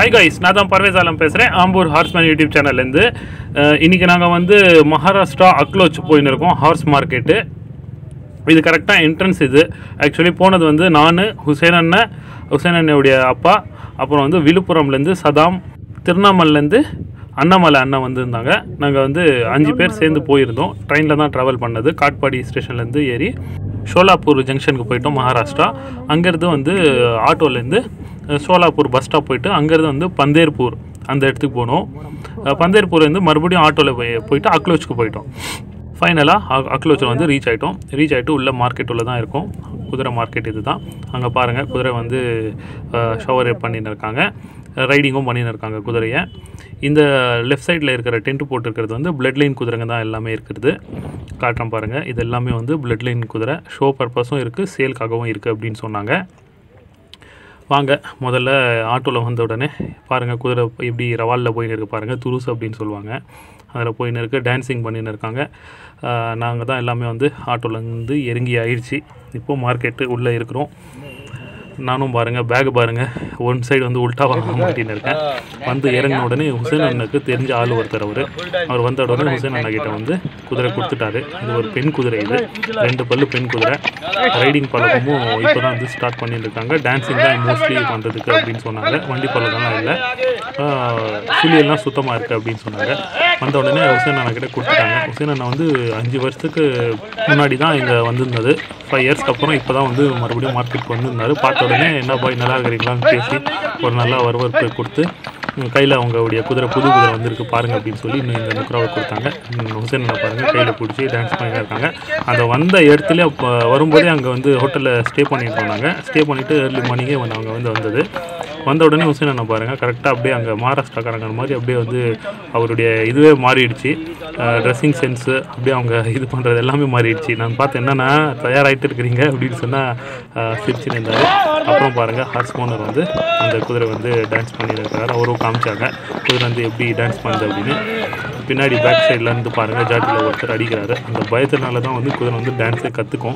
Hi guys நான் தான் பர்வேஸ் ஆலம் பேசுகிறேன் ஆம்பூர் ஹார்ஸ்மேன் யூடியூப் சேனல்லேருந்து இன்றைக்கி நாங்கள் வந்து மகாராஷ்டிரா அக்லோச் போயின்னு இருக்கோம் ஹார்ஸ் மார்க்கெட்டு இது கரெக்டாக என்ட்ரன்ஸ் இது ஆக்சுவலி போனது வந்து நான் ஹுசேன் அண்ணன் ஹுசேன் அண்ணனுடைய அப்பா அப்புறம் வந்து விழுப்புரம்லேருந்து சதாம் திருவண்ணாமலேருந்து அண்ணாமலை அண்ணன் வந்திருந்தாங்க நாங்கள் வந்து அஞ்சு பேர் சேர்ந்து போயிருந்தோம் ட்ரெயினில் தான் ட்ராவல் பண்ணது காட்பாடி ஸ்டேஷன்லேருந்து ஏறி ஷோலாப்பூர் ஜங்ஷனுக்கு போயிட்டோம் மகாராஷ்டிரா அங்கேருந்து வந்து ஆட்டோலேருந்து சோலாப்பூர் பஸ் ஸ்டாப் போயிட்டு அங்கேருந்து வந்து பந்தேர்பூர் அந்த இடத்துக்கு போனோம் அஹ் பந்தேர்பூர்லேருந்து மறுபடியும் ஆட்டோவில் போய் போயிட்டு அக்லோச்சுக்கு போயிட்டோம் ஃபைனலாக அக்லோச்சில் வந்து ரீச் ஆகிட்டோம் ரீச் ஆகிட்டு உள்ள மார்க்கெட் உள்ள தான் இருக்கும் குதிரை மார்க்கெட் இது தான் அங்கே பாருங்கள் குதிரை வந்து ஷவர் பண்ணின்னு இருக்காங்க ரைடிங்கும் பண்ணின்னு இருக்காங்க குதிரையை இந்த லெஃப்ட் சைடில் இருக்கிற டென்ட் போட்டிருக்கிறது வந்து பிளட் லைன் குதிரைங்க தான் எல்லாமே இருக்கிறது காட்டுறேன் பாருங்கள் இது எல்லாமே வந்து பிளட் லைன் குதிரை ஷோ பர்பஸும் இருக்குது சேல்க்காகவும் இருக்குது அப்படின்னு சொன்னாங்க வாங்க முதல்ல ஆட்டோவில் வந்த உடனே பாருங்கள் குதிரை எப்படி ரவாலில் போயின்னு இருக்கு பாருங்கள் துருசு அப்படின்னு சொல்லுவாங்க அதில் போயின்னு இருக்கு டான்ஸிங் பண்ணின்னு இருக்காங்க நாங்கள் தான் எல்லாமே வந்து ஆட்டோலேருந்து இறங்கி ஆயிடுச்சு இப்போது மார்க்கெட்டு உள்ளே இருக்கிறோம் நானும் பாருங்கள் பேக் பாருங்கள் ஒன் சைடு வந்து உல்ட்டாவாக மாட்டின்னு இருக்கேன் வந்து இறங்கின உடனே ஹுசேன் அண்ணனுக்கு தெரிஞ்ச ஆள் ஒருத்தர் அவர் அவர் வந்த உடனே ஹுசேன் அண்ணா கிட்ட வந்து குதிரை கொடுத்துட்டாரு இது ஒரு பெண் குதிரை இது ரெண்டு பல்லு பெண் குதிரை ரைடிங் பழக்கமும் இப்போ தான் வந்து ஸ்டார்ட் பண்ணிட்டு இருக்காங்க டான்ஸிங் தான் மோஸ்ட்லி பண்ணுறதுக்கு அப்படின்னு சொன்னாங்க வண்டி பழக்கம்லாம் இல்லை சுழியெல்லாம் சுத்தமாக இருக்குது அப்படின்னு சொன்னாங்க வந்த உடனே ஹுசேன் அண்ணா கிட்ட கொடுத்துட்டாங்க ஹுசேன் அண்ணா வந்து அஞ்சு வருஷத்துக்கு முன்னாடி தான் இங்கே வந்திருந்தது ஃபைவ் இயர்ஸ்க்கு அப்புறம் இப்போ தான் வந்து மறுபடியும் மார்க்கெட்டுக்கு வந்திருந்தாரு பார்த்த உடனே என்ன பாய் நல்லா இருக்கிறீங்களான்னு பேசி ஒரு நல்ல வரவேற்பு கொடுத்து கையில் அவங்களுடைய குதிரை புது குதிரை வந்திருக்கு பாருங்க அப்படின்னு சொல்லி இன்னும் இந்த நுக்கராவை கொடுத்தாங்க ம், ஹுசேன் அண்ணா பாருங்க கையில் பிடிச்சி டான்ஸ் பண்ணிட்டு இருக்காங்க அந்த வந்த இடத்துல அப்ப வரும்போதே அங்கே வந்து ஹோட்டலில் ஸ்டே பண்ணிட்டு இருந்தாங்க ஸ்டே பண்ணிவிட்டு ஏர்லி மார்னிங்கே வந்து அவங்க வந்து வந்தது வந்த உடனே ஹுசேன் அண்ணா பாருங்கள் கரெக்டாக அப்படியே அங்கே மகாராஷ்டிராக்காரங்க மாதிரி அப்படியே வந்து அவருடைய இதுவே மாறிடுச்சு ட்ரெஸ்ஸிங் சென்ஸு அப்படியே அவங்க இது பண்ணுறது எல்லாமே மாறிடுச்சு நான் பார்த்து என்னென்னா தயாராகிட்டு இருக்கிறீங்க அப்படின்னு சொன்னால் சிரிச்சுன்னு இருந்தார் அப்புறம் பாருங்கள் ஹார்ஸ் ஓனர் வந்து அந்த குதிரை வந்து டான்ஸ் பண்ணிட்டு இருக்காரு அவரும் காமிச்சாங்க குதிரை வந்து எப்படி டான்ஸ் பண்ணுது அப்படின்னு பின்னாடி பேக் சைடில் இருந்து பாருங்கள் ஜாட்டியில் ஒருத்தர் அடிக்கிறாரு அந்த பயத்தினால தான் வந்து குதிரை வந்து டான்ஸே கற்றுக்கும்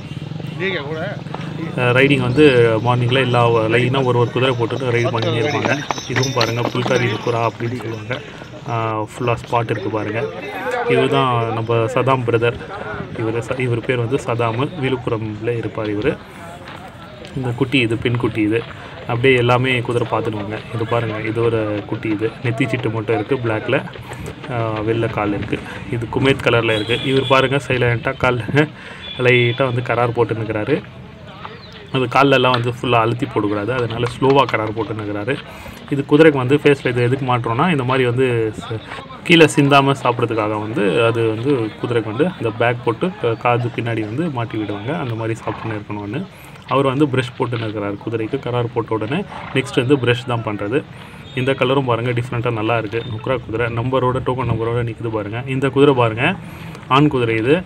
ரைடிங் வந்து மார்னிங்கில் எல்லா லைனாக ஒரு ஒரு குதிரை போட்டுட்டு ரைட் பண்ணிட்டே இருப்பாங்க இதுவும் பாருங்கள் புல்காரி புறா அப்படின்னு சொல்லுவாங்க ஃபுல்லாக ஸ்பாட் இருக்குது பாருங்கள் இவர் தான் நம்ம சதாம் பிரதர் இவர் ச இவர் பேர் வந்து சதாமு விழுப்புரம்ல இருப்பார் இவர் இந்த குட்டி இது பெண் குட்டி இது அப்படியே எல்லாமே குதிரை பார்த்துடுவாங்க இது பாருங்கள் இது ஒரு குட்டி இது நெத்தி சீட்டு மட்டும் இருக்குது பிளாக்கில் வெள்ளை கால் இருக்குது இது குமேத் கலரில் இருக்குது இவர் பாருங்கள் சைலண்ட்டாக கால் லைட்டாக வந்து கரார் போட்டு நிற்கிறாரு அது கால்ல எல்லாம் வந்து ஃபுல்லாக அழுத்தி போடக்கூடாது அதனால ஸ்லோவாக கரார் போட்டு நிற்கிறாரு இது குதிரைக்கு வந்து ஃபேஸில் இது எதுக்கு மாட்டுறோன்னா இந்த மாதிரி வந்து ச- கீழே சிந்தாமல் சாப்பிட்றதுக்காக வந்து அது வந்து குதிரைக்கு வந்து அந்த பேக் போட்டு க- காது பின்னாடி வந்து மாட்டி விடுவாங்க அந்த மாதிரி சாப்பிட்டுன்னு இருக்கணும்னு அவர் வந்து ப்ரஷ் போட்டு நிற்கிறார் குதிரைக்கு கரார் போட்ட உடனே நெக்ஸ்ட் வந்து ப்ரஷ் தான் பண்ணுறது இந்த கலரும் பாருங்கள் டிஃப்ரெண்ட்டாக நல்லா இருக்குது நுக்ரா குதிரை நம்பரோட டோக்கன் நம்பரோட நிற்குது பாருங்கள் இந்த குதிரை பாருங்கள் ஆண் குதிரை இது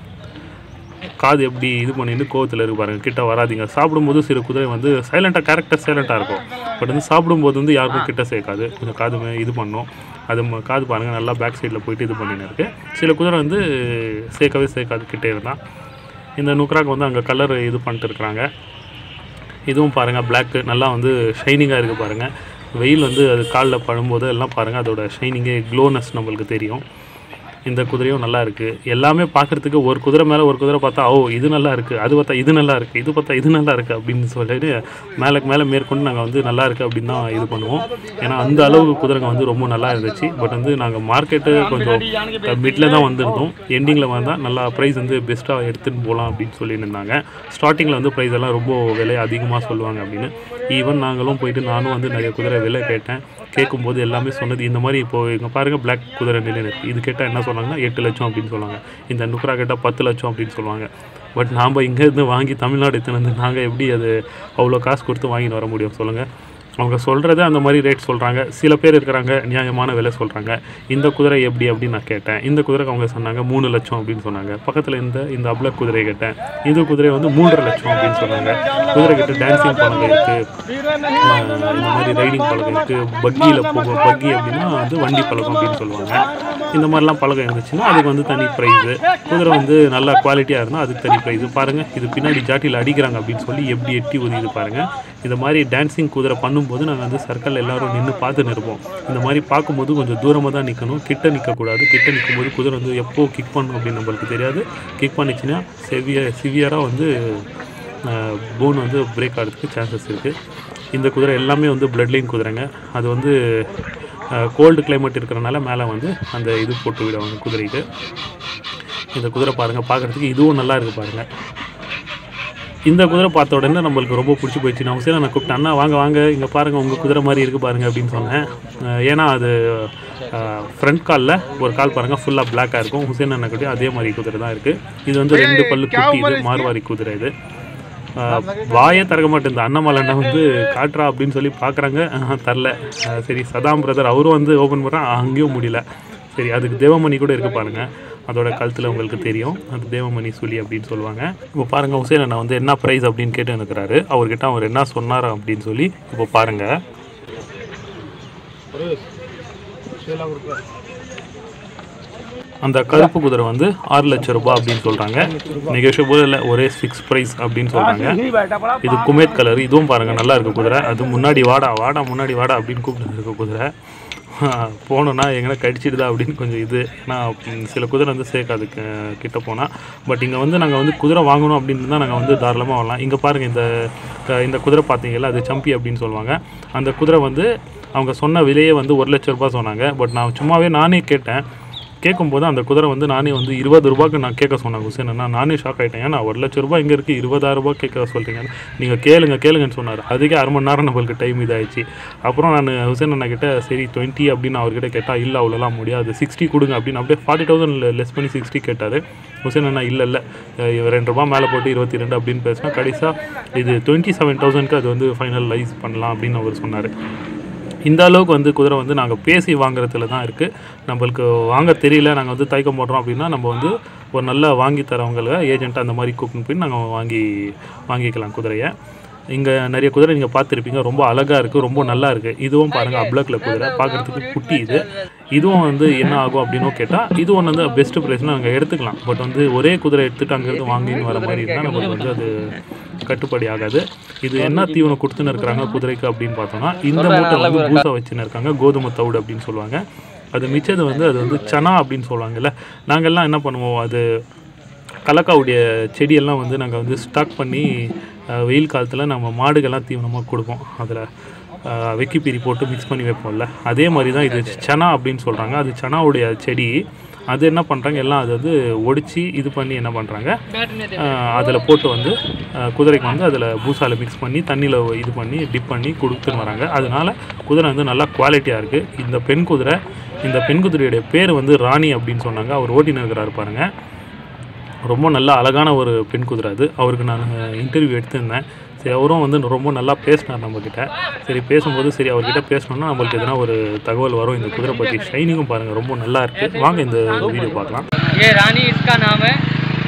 காது எப்படி இது பண்ணிட்டு கோவத்தில் இருக்கு பாருங்க கிட்ட வராதீங்க சாப்பிடும்போது சில குதிரை வந்து சைலண்ட்டாக கேரக்டர் சைலண்ட்டாக இருக்கும் பட் வந்து சாப்பிடும்போது வந்து யாருக்கும் கிட்ட சேர்க்காது கொஞ்சம் காது மே- இது பண்ணும் அது ம- காது பாருங்கள் நல்லா பேக் சைடில் போயிட்டு இது பண்ணின்னு இருக்கு சில குதிரை வந்து சேர்க்கவே சேர்க்காது கிட்டே இருந்தால் இந்த நுக்ராக்கு வந்து அங்கே கலர் இது பண்ணிட்டு இருக்கிறாங்க இதுவும் பாருங்கள் பிளாக்கு நல்லா வந்து ஷைனிங்காக இருக்குது பாருங்கள் வெயில் வந்து அது காலில் படும்போது எல்லாம் பாருங்கள் அதோட ஷைனிங்கே க்ளோனஸ் நம்மளுக்கு தெரியும் இந்த குதிரையும் நல்லா இருக்குது எல்லாமே பார்க்குறதுக்கு ஒரு குதிரை மேலே ஒரு குதிரை பார்த்தா ஓ இது நல்லா இருக்குது அது பார்த்தா இது நல்லா இருக்குது இது பார்த்தா இது நல்லா இருக்குது அப்படின்னு சொல்லிட்டு மேலேக்கு மேலே மேற்கொண்டு நாங்கள் வந்து நல்லா இருக்குது அப்படின்னு தான் இது பண்ணுவோம் ஏன்னா அந்த அளவுக்கு குதிரைங்க வந்து ரொம்ப நல்லா இருந்துச்சு பட் வந்து நாங்கள் மார்க்கெட்டு கொஞ்சம் மிடில் தான் வந்திருந்தோம் எண்டிங்கில் வந்தால் நல்லா ப்ரைஸ் வந்து பெஸ்ட்டாக எடுத்துகிட்டு போகலாம் அப்படின்னு சொல்லிட்டு இருந்தாங்க ஸ்டார்டிங்கில் வந்து ப்ரைஸ் எல்லாம் ரொம்ப விலை அதிகமாக சொல்லுவாங்க அப்படின்னு ஈவன் நாங்களும் போயிட்டு நானும் வந்து நிறைய குதிரை விலை கேட்டேன் கேட்கும்போது எல்லாமே சொன்னது இந்த மாதிரி இப்போ இங்கே பாருங்கள் பிளாக் குதிரை நிலை இருக்குது இது கேட்டால் என்ன சொன்னாங்கன்னா எட்டு லட்சம் அப்படின்னு சொல்லுவாங்க இந்த நுக்ரா கேட்டால் பத்து லட்சம் அப்படின்னு சொல்லுவாங்க பட் நாம் இங்கேருந்து வாங்கி தமிழ்நாடு எடுத்துன்னு வந்து நாங்கள் எப்படி அது அவ்வளோ காசு கொடுத்து வாங்கிட்டு வர முடியும் சொல்லுங்கள் அவங்க சொல்கிறது அந்த மாதிரி ரேட் சொல்கிறாங்க சில பேர் இருக்கிறாங்க நியாயமான விலை சொல்கிறாங்க இந்த குதிரை எப்படி அப்படின்னு நான் கேட்டேன் இந்த குதிரைக்கு அவங்க சொன்னாங்க மூணு லட்சம் அப்படின்னு சொன்னாங்க பக்கத்தில் இந்த இந்த அப்ளக் குதிரை கேட்டேன் இந்த குதிரை வந்து மூன்றரை லட்சம் அப்படின்னு சொன்னாங்க குதிரை கிட்ட டான்ஸிங் பழக்கம் இருக்குது இந்த மாதிரி ரைடிங் பழக்கம் இருக்குது பக்கியில் போகும் பக்கி அப்படின்னா வந்து வண்டி பழக்கம் அப்படின்னு சொல்லுவாங்க இந்த மாதிரிலாம் பழக்கம் இருந்துச்சுன்னா அதுக்கு வந்து தனி ப்ரைஸு குதிரை வந்து நல்லா குவாலிட்டியாக இருந்தால் அதுக்கு தனி ப்ரைஸு பாருங்கள் இது பின்னாடி ஜாட்டியில் அடிக்கிறாங்க அப்படின்னு சொல்லி எப்படி எட்டி உதவிது பாருங்கள் இந்த மாதிரி டான்ஸிங் குதிரை பண்ணும்போது நிற்கும்போது நாங்கள் வந்து சர்க்கிளில் எல்லாரும் நின்று பார்த்து நிற்போம் இந்த மாதிரி பார்க்கும்போது கொஞ்சம் தூரமாக தான் நிற்கணும் கிட்ட நிற்கக்கூடாது கிட்ட நிற்கும்போது குதிரை வந்து எப்போ கிக் பண்ணும் அப்படின்னு நம்மளுக்கு தெரியாது கிக் பண்ணிச்சுன்னா செவிய சிவியராக வந்து போன் வந்து பிரேக் ஆகிறதுக்கு சான்சஸ் இருக்குது இந்த குதிரை எல்லாமே வந்து பிளட் லைன் குதிரைங்க அது வந்து கோல்டு கிளைமேட் இருக்கிறனால மேலே வந்து அந்த இது போட்டு விடுவாங்க குதிரைக்கு இந்த குதிரை பாருங்கள் பார்க்குறதுக்கு இதுவும் நல்லா இருக்குது பாருங்கள் இந்த குதிரை பார்த்த உடனே நம்மளுக்கு ரொம்ப பிடிச்சி போயிடுச்சு நான் உசேனை நான் கூப்பிட்டேன் அண்ணா வாங்க வாங்க இங்கே பாருங்கள் உங்கள் குதிரை மாதிரி இருக்குது பாருங்கள் அப்படின்னு சொன்னேன் அஹ் ஏன்னா அது ஃப்ரண்ட் காலில் ஒரு கால் பாருங்கள் ஃபுல்லாக பிளாக்காக இருக்கும் ஹுசேன் அண்ணக்கிட்டே அதே மாதிரி குதிரை தான் இருக்குது இது வந்து ரெண்டு பல்லு குட்டி இது மார்வாரி குதிரை இது அஹ் வாயே திறக்க மாட்டேங்குது அண்ணாமலை அண்ணா வந்து காட்டுறா அப்படின்னு சொல்லி பார்க்குறாங்க தரல அஹ் சரி சதாம் பிரதர் அவரும் வந்து ஓப்பன் பண்ணுறான் அங்கேயும் முடியல சரி அதுக்கு தேவமணி கூட இருக்கு பாருங்க அதோட கழுத்தில் உங்களுக்கு தெரியும் அது தேவமணி சுழி அப்படின்னு சொல்லுவாங்க இப்போ பாருங்க ஹுசேன் அண்ணா வந்து என்ன ப்ரைஸ் அப்படின்னு கேட்டு இருக்கிறாரு அவர்கிட்ட அவர் என்ன சொன்னார் அப்படின்னு சொல்லி இப்போ பாருங்க அந்த கருப்பு குதிரை வந்து ஆறு லட்சம் ரூபாய் அப்படின்னு சொல்கிறாங்க நெகோஷியபிள் இல்லை ஒரே ஃபிக்ஸ் ப்ரைஸ் அப்படின்னு சொல்கிறாங்க இது குமேத் கலர் இதுவும் பாருங்கள் நல்லா இருக்கு குதிரை அது முன்னாடி வாடா வாடா முன்னாடி வாடா அப்படின்னு கூப்பிட்டு இருக்க குதிரை போனோன்னா எங்கன்னா கடிச்சிடுதா அப்படின்னு கொஞ்சம் இது ஏன்னா ம், சில குதிரை வந்து சேர்க்காது க- கிட்ட போனால் பட் இங்கே வந்து நாங்கள் வந்து குதிரை வாங்கணும் அப்படின்னு தான் நாங்கள் வந்து தாராளமாக வரலாம் இங்கே பாருங்கள் இந்த க- இந்த குதிரை பார்த்தீங்கல்ல அது சம்பி அப்படின்னு சொல்லுவாங்க அந்த குதிரை வந்து அவங்க சொன்ன விலையே வந்து ஒரு லட்ச ரூபாய் சொன்னாங்க பட் நான் சும்மாவே நானே கேட்டேன் கேட்கும்போது அந்த குதிரை வந்து நானே வந்து இருபது ரூபாய்க்கு நான் கேட்க சொன்னேன் ஹுசேன் அண்ணா நானே ஷாக் ஆகிட்டேன் ஏன்னா ஒரு லட்ச ரூபாய் இங்கே இருக்குது இருபதாயிரம் ரூபாய் கேட்க சொல்கிறீங்க நீங்கள் கேளுங்க கேளுங்கன்னு சொன்னார் அதுக்கே அரை மணி நேரம் நம்மளுக்கு டைம் இதாகிடுச்சு அப்புறம் நான் ஹுசேன் அண்ணா கிட்ட சரி டுவெண்ட்டி அப்படின்னு அவர்கிட்ட கேட்டால் இல்லை அவ்வளோலாம் முடியாது சிக்ஸ்டி கொடுங்க அப்படின்னு அப்படியே ஃபார்ட்டி தௌசண்ட் லெஸ் பண்ணி சிக்ஸ்டி கேட்டார் ஹுசேன் அண்ணா இல்லை இல்லை அஹ் ரெண்டு ரூபா மேலே போட்டு இருபத்தி ரெண்டு அப்படின்னு பேசினா கடைசியாக இது டுவெண்ட்டி செவன் தௌசண்ட்க்கு அது வந்து ஃபைனலைஸ் பண்ணலாம் அப்படின்னு அவர் சொன்னார் இந்த அளவுக்கு வந்து குதிரை வந்து நாங்கள் பேசி வாங்குறதுல தான் இருக்குது நம்மளுக்கு வாங்க தெரியல நாங்கள் வந்து தயக்கம் போடுறோம் அப்படின்னா நம்ம வந்து ஒரு நல்ல வாங்கி தரவங்களை ஏஜென்ட் அந்த மாதிரி கூப்பிட்டு போய் நாங்கள் வாங்கி வாங்கிக்கலாம் குதிரையை இங்கே நிறைய குதிரை நீங்கள் பார்த்துருப்பீங்க ரொம்ப அழகாக இருக்குது ரொம்ப நல்லா இருக்குது இதுவும் பாருங்கள் அப்ளக்கில் குதிரை பார்க்குறதுக்கு குட்டி இது இதுவும் வந்து என்ன ஆகும் அப்படின்னு கேட்டால் இது ஒன்று வந்து பெஸ்ட்டு ப்ரைஸ்னு நாங்கள் எடுத்துக்கலாம் பட் வந்து ஒரே குதிரை எடுத்துகிட்டு அங்கேருந்து வாங்கின்னு வர மாதிரி இருந்தால் நம்மளுக்கு வந்து அது கட்டுப்படி ஆகாது இது என்ன தீவனம் கொடுத்துன்னு இருக்கிறாங்க குதிரைக்கு அப்படின்னு பார்த்தோம்னா இந்த மூட்டை வந்து பூசா வச்சுன்னு இருக்காங்க கோதுமை தவிடு அப்படின்னு சொல்லுவாங்க அது மிச்சது வந்து அது வந்து சனா அப்படின்னு சொல்லுவாங்கல்ல நாங்கள்லாம் என்ன பண்ணுவோம் அது கலக்காவுடைய செடியெல்லாம் வந்து நாங்கள் வந்து ஸ்டாக் பண்ணி அஹ், வெயில் காலத்தில் நம்ம மாடுகள்லாம் தீவனமாக கொடுப்போம் அதில் வெக்கிப்பீரி போட்டு மிக்ஸ் பண்ணி வைப்போம்ல அதே மாதிரி தான் இது சனா அப்படின்னு சொல்கிறாங்க அது சனாவுடைய செடி அது என்ன பண்ணுறாங்க எல்லாம் அது வந்து ஒடிச்சு இது பண்ணி என்ன பண்ணுறாங்க அதில் போட்டு வந்து அஹ், குதிரைக்கு வந்து அதில் பூசால மிக்ஸ் பண்ணி தண்ணியில் இது பண்ணி டிப் பண்ணி கொடுத்துன்னு வராங்க அதனால குதிரை வந்து நல்லா குவாலிட்டியாக இருக்குது இந்த பெண் குதிரை இந்த பெண் குதிரையுடைய பேர் வந்து ராணி அப்படின்னு சொன்னாங்க அவர் ஓட்டின்னு இருக்கிறாரு பாருங்கள் ரொம்ப நல்ல அழகான ஒரு பெண் குதிரை அது அவருக்கு நான் இன்டர்வியூ எடுத்திருந்தேன் சரி அவரும் வந்து ரொம்ப நல்லா பேசினார் நம்மக்கிட்ட சரி பேசும்போது சரி அவர்கிட்ட பேசணும்னா நம்மளுக்கு எதனா ஒரு தகவல் வரும் இந்த குதிரை பற்றி ஷைனிங்கும் பாருங்கள் ரொம்ப நல்லா இருக்குது வாங்க இந்த வீடியோ பார்க்கலாம் ये रानी इसका नाम है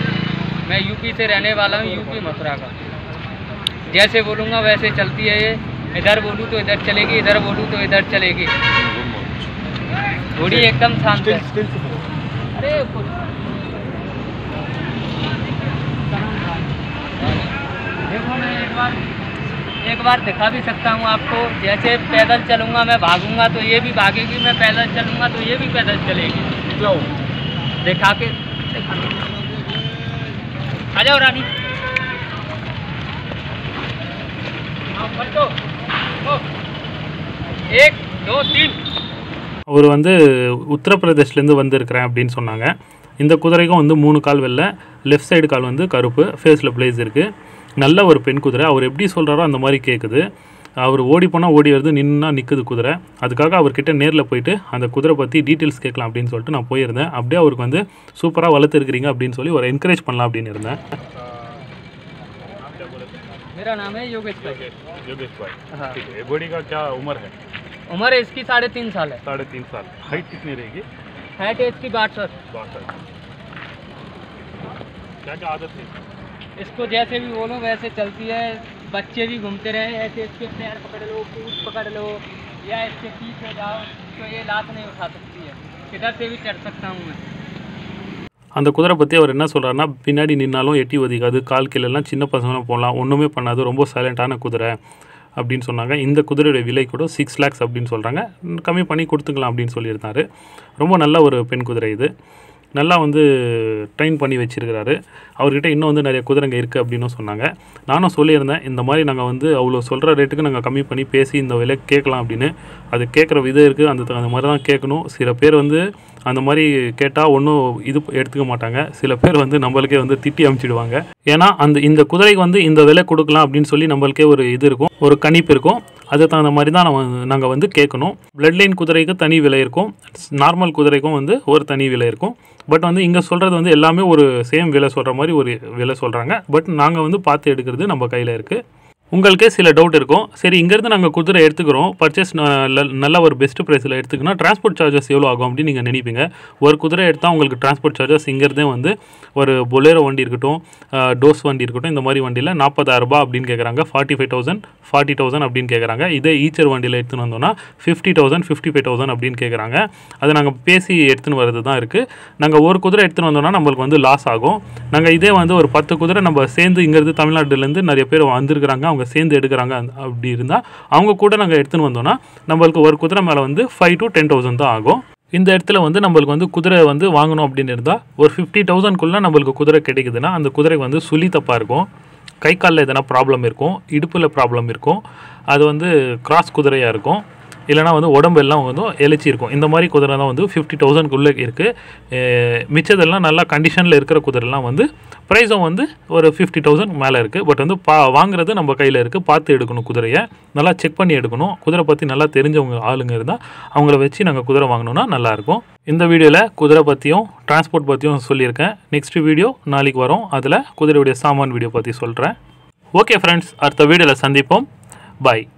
मैं यूपी से रहने वाला हूँ यूपी मथुरा का जैसे बोलूँगा वैसे चलती है ये इधर बोलूँ तो इधर चलेगी इधर बोलूँ तो इधर चलेगी थोड़ी एकदम शांत है अरे कुछ- देखो मैं एक बार एक बार दिखा भी सकता हूँ आपको जैसे पैदल चलूँगा मैं भागूंगा तो ये भी भागेगी मैं पैदल चलूँगा तो ये भी पैदल चलेगी दिखा के दिखा के। आ जाओ रानी हाँ, पलटो। ओ। एक दो तीन அவர் வந்து உத்தரப்பிரதேஷ்லேருந்து வந்திருக்கிறேன் அப்படின்னு சொன்னாங்க இந்த குதிரைக்கும் வந்து மூணு கால் வெள்ளை லெஃப்ட் சைடு கால் வந்து கருப்பு ஃபேஸில் பிளேஸ் இருக்குது நல்ல ஒரு பெண் குதிரை அவர் எப்படி சொல்கிறாரோ அந்த மாதிரி கேட்குது அவர் ஓடி போனால் ஓடி வருது நின்னா நிற்குது குதிரை அதுக்காக அவர்கிட்ட நேரில் போயிட்டு அந்த குதிரை பற்றி டீட்டெயில்ஸ் கேட்கலாம் அப்படின்னு சொல்லிட்டு நான் போயிருந்தேன் அப்படியே அவருக்கு வந்து சூப்பராக வளர்த்துருக்கிறீங்க அப்படின்னு சொல்லி ஒரு என்கரேஜ் பண்ணலாம் அப்படின்னு இருந்தேன் मेरा नाम है योगेश भाई योगेश भाई हाँ ठीक है घोड़ी का क्या उम्र है उम्र इसकी साढ़े तीन साल है साढ़े तीन साल हाइट कितनी रहेगी हाइट है इसकी बासठ बासठ क्या क्या आदत है इसको जैसे भी बोलो वैसे चलती है बच्चे भी घूमते रहे ऐसे इसके पैर पकड़ लो पूछ पकड़ लो या इसके पीछे जाओ तो ये लात नहीं उठा सकती है इधर से भी चढ़ सकता हूँ मैं அந்த குதிரை பற்றி அவர் என்ன சொல்கிறாருன்னா பின்னாடி நின்னாலும் எட்டி ஒதிக்காது கால் கீழெல்லாம் சின்ன பசங்களும் போகலாம் ஒன்றுமே பண்ணாது ரொம்ப சைலண்ட்டான குதிரை அப்படின்னு சொன்னாங்க இந்த குதிரையோட விலை கூட சிக்ஸ் லேக்ஸ் அப்படின்னு சொல்கிறாங்க கம்மி பண்ணி கொடுத்துக்கலாம் அப்படின்னு சொல்லியிருந்தாரு ரொம்ப நல்ல ஒரு பெண் குதிரை இது நல்லா வந்து ட்ரெயின் பண்ணி வச்சிருக்கிறாரு அவர்கிட்ட இன்னும் வந்து நிறைய குதிரைங்க இருக்குது அப்படின்னு சொன்னாங்க நானும் சொல்லியிருந்தேன் இந்த மாதிரி நாங்கள் வந்து அவ்வளோ சொல்கிற ரேட்டுக்கு நாங்கள் கம்மி பண்ணி பேசி இந்த விலை கேட்கலாம் அப்படின்னு அது கேட்குற விதம் இருக்குது அந்த அந்த மாதிரி தான் கேட்கணும் சில பேர் வந்து அந்த மாதிரி கேட்டால் ஒன்றும் இது எடுத்துக்க மாட்டாங்க சில பேர் வந்து நம்மளுக்கே வந்து திட்டி அமுச்சிடுவாங்க ஏன்னா அந்த இந்த குதிரைக்கு வந்து இந்த விலை கொடுக்கலாம் அப்படின்னு சொல்லி நம்மளுக்கே ஒரு இது இருக்கும் ஒரு கணிப்பு இருக்கும் அதுக்கு தகுந்த மாதிரி தான் நம்ம நாங்கள் வந்து கேட்கணும் பிளட் லைன் குதிரைக்கு தனி விலை இருக்கும் நார்மல் குதிரைக்கும் வந்து ஒரு தனி விலை இருக்கும் பட் வந்து இங்கே சொல்கிறது வந்து எல்லாமே ஒரு சேம் விலை சொல்கிற மாதிரி ஒரு விலை சொல்கிறாங்க பட் நாங்கள் வந்து பார்த்து எடுக்கிறது நம்ம கையில் இருக்குது உங்களுக்கே சில டவுட் இருக்கும் சரி இங்கேருந்து நாங்கள் குதிரை எடுத்துக்கிறோம் பர்ச்சேஸ் நல்ல ஒரு பெஸ்ட் ப்ரைஸில் எடுத்துக்கணும் டிரான்ஸ்போர்ட் சார்ஜஸ் எவ்வளோ ஆகும் அப்படின்னு நீங்கள் நினைப்பீங்க ஒரு குதிரை எடுத்தால் உங்களுக்கு டிரான்ஸ்போர்ட் சார்ஜஸ் இங்கேருந்தே வந்து ஒரு பொலேரோ வண்டி இருக்கட்டும் டோஸ் வண்டி இருக்கட்டும் இந்த மாதிரி வண்டியில் நாற்பதாயிரரூபா அப்படின்னு கேட்குறாங்க forty five thousand forty thousand அப்படின்னு கேட்குறாங்க இதே ஈச்சர் வண்டியில் எடுத்துன்னு வந்தோம்னா fifty thousand fifty five thousand அப்படின்னு கேட்குறாங்க அதை நாங்கள் பேசி எடுத்துன்னு வரது தான் இருக்குது நாங்கள் ஒரு குதிரை எடுத்துன்னு வந்தோம்னா நம்மளுக்கு வந்து லாஸ் ஆகும் நாங்கள் இதே வந்து ஒரு பத்து குதிரை நம்ம சேர்ந்து இங்கேருந்து தமிழ்நாட்டுலேருந்து நிறைய பேர் வந்திருக்கிறாங்க அவங்க சேர்ந்து எடுக்கிறாங்க அந்த- அப்படி இருந்தால் அவங்க கூட நாங்கள் எடுத்துன்னு வந்தோம்னா நம்மளுக்கு ஒரு குதிரை மேலே வந்து ஃபைவ் டு டென் தௌசண்ட் தான் ஆகும் இந்த இடத்துல வந்து நம்மளுக்கு வந்து குதிரை வந்து வாங்கணும் அப்படின்னு இருந்தால் ஒரு ஃபிஃப்டி தௌசண்ட்குள்ளே நம்மளுக்கு குதிரை கிடைக்குதுன்னா அந்த குதிரை வந்து சுழி தப்பாக இருக்கும் கை காலில் எதனா ப்ராப்ளம் இருக்கும் இடுப்பில் ப்ராப்ளம் இருக்கும் அது வந்து கிராஸ் குதிரையாக இருக்கும் இல்லைனா வந்து உடம்பு எல்லாம் வந்து எலிச்சி இருக்கும் இந்த மாதிரி குதிரை தான் வந்து ஃபிஃப்டி தௌசண்ட்குள்ளே இருக்குது மிச்சதெல்லாம் நல்லா கண்டிஷனில் இருக்கிற குதிரைலாம் வந்து ப்ரைஸும் வந்து ஒரு ஃபிஃப்டி தௌசண்ட் மேலே இருக்குது பட் வந்து பா வாங்குறது நம்ம கையில் இருக்குது பார்த்து எடுக்கணும் குதிரையை நல்லா செக் பண்ணி எடுக்கணும் குதிரை பற்றி நல்லா தெரிஞ்சவங்க ஆளுங்க இருந்தால் அவங்கள வச்சு நாங்கள் குதிரை வாங்கினோன்னா நல்லாயிருக்கும் இந்த வீடியோவில் குதிரை பற்றியும் டிரான்ஸ்போர்ட் பற்றியும் சொல்லியிருக்கேன் நெக்ஸ்ட் வீடியோ நாளைக்கு வரும் அதில் குதிரையுடைய சாமான் வீடியோ பற்றி சொல்கிறேன் ஓகே ஃப்ரெண்ட்ஸ் அடுத்த வீடியோவில் சந்திப்போம் பாய்